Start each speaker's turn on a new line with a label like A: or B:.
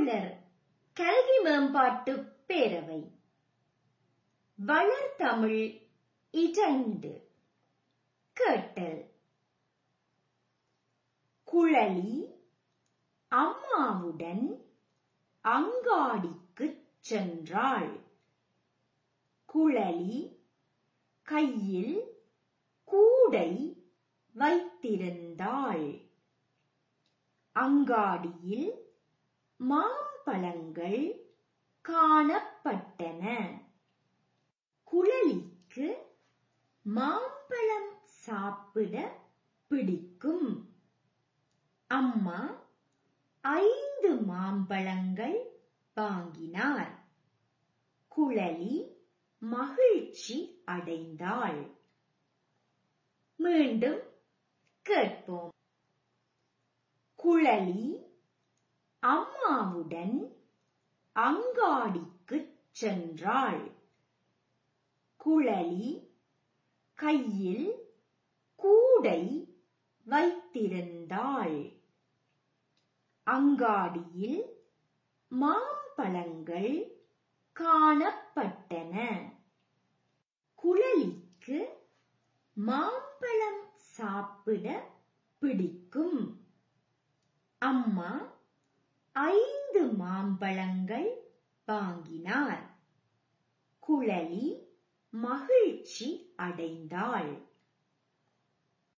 A: தமிழர் கல்வி மேம்பாட்டு பேரவை வளர்தமிழ் இரண்டு கேட்டல் குழலி அம்மாவுடன் அங்காடிக்குச் சென்றாள் குழலி கையில் கூடை வைத்திருந்தாள் அங்காடியில் மாம்பழங்கள் காணப்பட்டன குழலிக்கு மாம்பழம் சாப்பிட பிடிக்கும் அம்மா ஐந்து மாம்பழங்கள் வாங்கினார் குழலி மகிழ்ச்சி அடைந்தாள் மீண்டும் கேட்போம் குழலி அம்மாவுடன் அங்காடிக்குச் சென்றாள் குழலி கையில் கூடை வைத்திருந்தாள் அங்காடியில் மாம்பழங்கள் காணப்பட்டன குழலிக்கு மாம்பழம் சாப்பிட பிடிக்கும் அம்மா ஐந்து மாம்பழங்கள் வாங்கினார் குழலி மகிழ்ச்சி அடைந்தாள்